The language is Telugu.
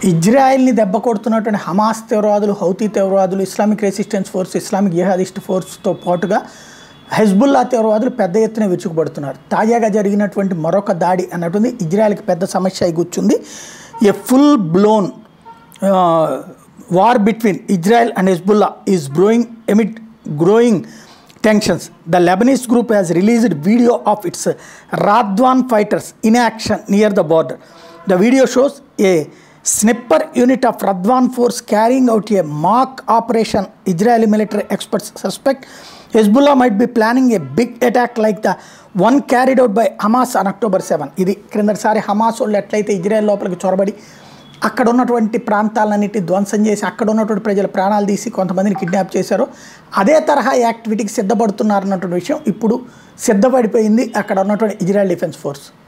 ఇజ్రాయెల్ని దెబ్బ కొడుతున్నటువంటి హమాస్ తీవ్రవాదులు హౌతీ తీవ్రవాదులు Islamic resistance force Islamic jihadist ఫోర్స్తో పాటుగా హెజ్బుల్లా తీవ్రవాదులు పెద్ద ఎత్తున విరుచుకుపడుతున్నారు తాజాగా జరిగినటువంటి మరొక దాడి అన్నటువంటి ఇజ్రాయెల్కి పెద్ద సమస్య అయి కూర్చుంది a full blown war between Israel and Hezbollah is growing amid growing tensions. The Lebanese group has released video of its Radwan fighters in action near the border. The video shows a sniper unit of Radwan force carrying out a mock operation. Israeli military experts suspect Hezbollah might be planning a big attack like the one carried out by Hamas on October 7. ఇది క్రిందటిసారి హమాస్ వాళ్ళు ఎట్లయితే ఇజ్రాయెల్ లోపలికి చొరబడి అక్కడ ఉన్నటువంటి ప్రాంతాలన్నిటి ధ్వంసం చేసి అక్కడ ఉన్నటువంటి ప్రజల ప్రాణాలు తీసి కొంతమందిని కిడ్నాప్ చేశారో అదే తరహా యాక్టివిటీకి సిద్ధపడుతున్నారన్నటువంటి విషయం ఇప్పుడు సిద్ధపడిపోయింది అక్కడ ఉన్నటువంటి ఇజ్రాయెల్ డిఫెన్స్ ఫోర్స్